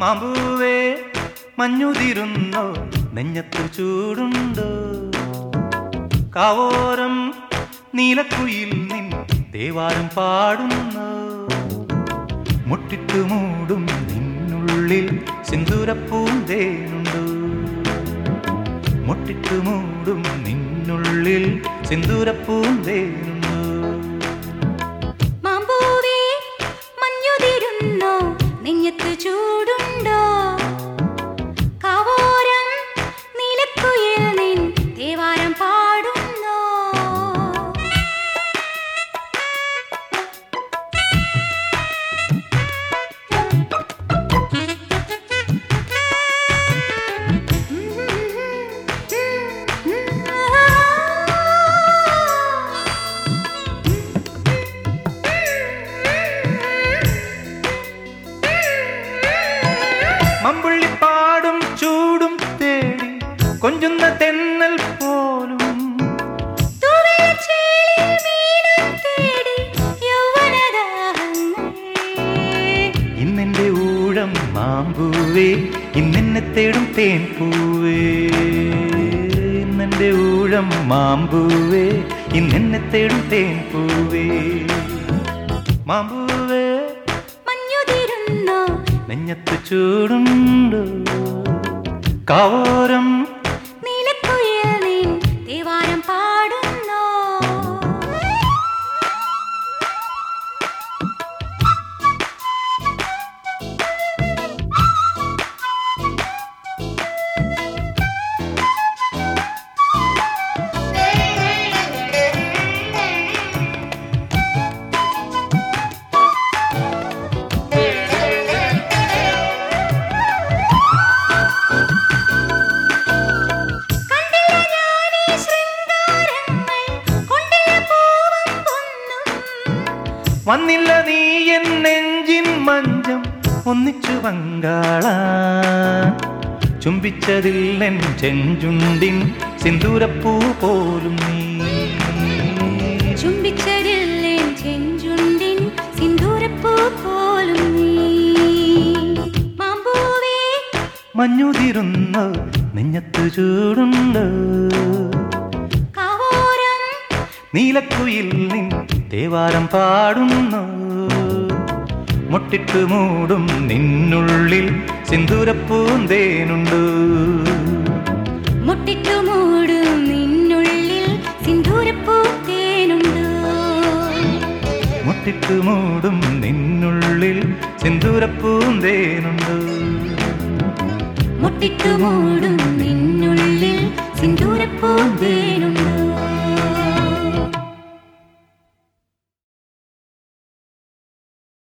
മാമ്പൂവേ മഞ്ഞുതിരുന്നോ നെഞ്ഞത്തു ചൂടുണ്ടോ കാവോരം നീലക്കുയിൽ നിൻ തേവാരം പാടുന്നു മുട്ടിട്ടു മൂടും നിന്നുള്ളിൽ സിന്ദൂരപ്പൂന്തേനുണ്ടോ മുട്ടിട്ടു മൂടും നിന്നുള്ളിൽ സിന്ദൂരപ്പൂന്തേനുണ്ടോ മാമ്പൂവേ മഞ്ഞുതിരുന്നോ നെഞ്ഞത്ത് ചൂടുണ്ടോ കാവോരം നീലക്കുയിൽ നിൻ തേവാരം പാടുന്നോ മമ്പുള്ളിപ്പാടും ചൂടും തേടി കൊഞ്ചുന്ന തെന്നൽ പോലും തൂവെള്ളച്ചേലിൽ മീനം തേടി യൗവനദാഹങ്ങൾ. ഇന്നെന്റെ ഊഴം മാമ്പൂവേ ഇന്നെന്നെ തേടും തേൻ പൂവേ ഇന്നെന്റെ ഊഴം മാമ്പൂവേ ഇന്നെന്നെ തേടും തേൻ പൂവേ മാമ്പൂവേ മഞ്ഞുതിരുന്നോ നെഞ്ഞത്ത് ചൂടുണ്ടോ കാവോരം നീലക്കുയിൽ നിൻ തേവാരം പാടുന്നോ കണ്ടില്ല ഞാനീ ശൃംഗാരങ്ങൾ കൊണ്ടില്ല പൂവം പൊന്നും വന്നില്ല നീ എൻ നെഞ്ചിൻ മഞ്ചം ഒന്നിച്ചു പങ്കാള ചുംബിച്ചതില്ലെൻ ചെഞ്ചുണ്ടിൻ സിന്ദൂരപ്പൂ പോലും നീ ചുംബിച്ചരില്ലേ ചെഞ്ചുണ്ടിൻ സിന്ദൂരപ്പൂ പോലും നീ മാമ്പൂവേ മഞ്ഞുതിരുന്നു നെഞ്ഞത്തു ചൂടുണ്ട് കാവോരം നീലക്കുയിൽ നിൻ തേവാരം പാടുന്നു മുട്ടിട്ടു മൂടും നിന്നുള്ളിൽ സിന്ദൂരപ്പൂന്തേനുണ്ട് മുട്ടിട്ടു മൂടും നിന്നുള്ളിൽ സിന്ദൂരപ്പൂ തേനുണ്ട് മുട്ടിട്ടു മൂടും നിന്നുള്ളിൽ സിന്ദൂരപ്പൂന്തേനുണ്ട് മുട്ടിട്ടു മൂടും നിന്നുള്ളിൽ സിന്ദൂരപ്പൂ തേനുണ്ട്